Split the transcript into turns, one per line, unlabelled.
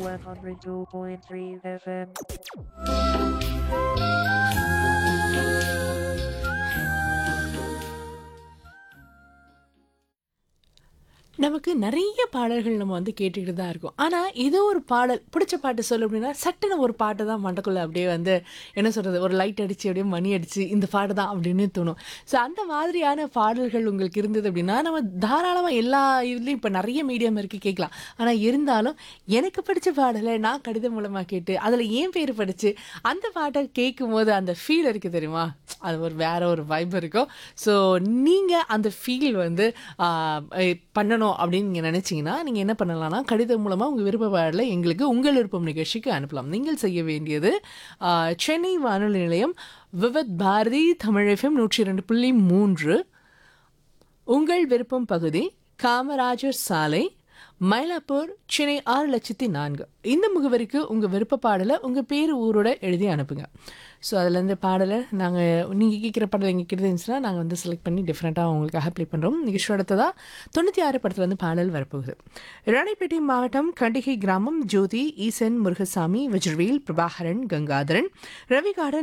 102.3 FM.
நமக்கு நிறைய பாடல்கள் நம்ம வந்து கேட்டுக்கிட்டு தான் இருக்கோம் ஆனால் ஏதோ ஒரு பாடல் பிடிச்ச பாட்டு சொல்லு அப்படின்னா சட்டுன்னு ஒரு பாட்டு தான் மண்டக்குள்ளே அப்படியே வந்து என்ன சொல்கிறது ஒரு லைட் அடித்து அப்படியே மணி அடித்து இந்த பாட்டு தான் அப்படின்னு தோணும் ஸோ அந்த மாதிரியான பாடல்கள் உங்களுக்கு இருந்தது அப்படின்னா நம்ம தாராளமாக எல்லா இதுலேயும் இப்போ நிறைய மீடியம் இருக்குது கேட்கலாம் ஆனால் இருந்தாலும் எனக்கு பிடிச்ச பாடலை நான் கடிதம் மூலமாக கேட்டு அதில் ஏன் பேர் படித்து அந்த பாட்டை கேட்கும் போது அந்த ஃபீல் இருக்குது தெரியுமா அது ஒரு வேற ஒரு வைப் இருக்கும் ஸோ நீங்கள் அந்த ஃபீல் வந்து ஆஹ், எ- பண்ணணும் அப்படின்னு நீங்கள் நினச்சிங்கன்னா நீங்கள் என்ன பண்ணலாம்னா கடிதம் மூலமாக உங்கள் விருப்ப பாடலை எங்களுக்கு உங்கள் விருப்பம் நிகழ்ச்சிக்கு அனுப்பலாம் நீங்கள் செய்ய வேண்டியது ஆஹ், சென்னை வானொலி நிலையம் விவத் பாரதி தமிழ் எஃப்எம் நூற்றி ரெண்டு புள்ளி மூன்று உங்கள் விருப்பம் பகுதி காமராஜர் சாலை மயிலாப்பூர் சென்னை ஆறு லட்சத்தி நான்கு இந்த முகவரிக்கு உங்கள் விருப்ப பாடலை உங்கள் பேர் ஊரோட எழுதி அனுப்புங்க ஸோ அதில் இந்த பாடலை நாங்கள் நீங்கள் கேட்குற பாடல் எங்கள் கிட்ட இருந்துச்சுன்னா நாங்கள் வந்து செலக்ட் பண்ணி டிஃப்ரெண்ட்டாக உங்களுக்காக ப்ளே பண்ணுறோம் நிகழ்ச்சி அடுத்ததாக தொண்ணூற்றி ஆறு படத்தில் வந்து பாடல் வரப்போகுது ராணிப்பேட்டை மாவட்டம் கண்டிகை கிராமம் ஜோதி ஈசன் முருகசாமி வஜ்ரவேல் பிரபாகரன் கங்காதரன் ரவிகார்டன்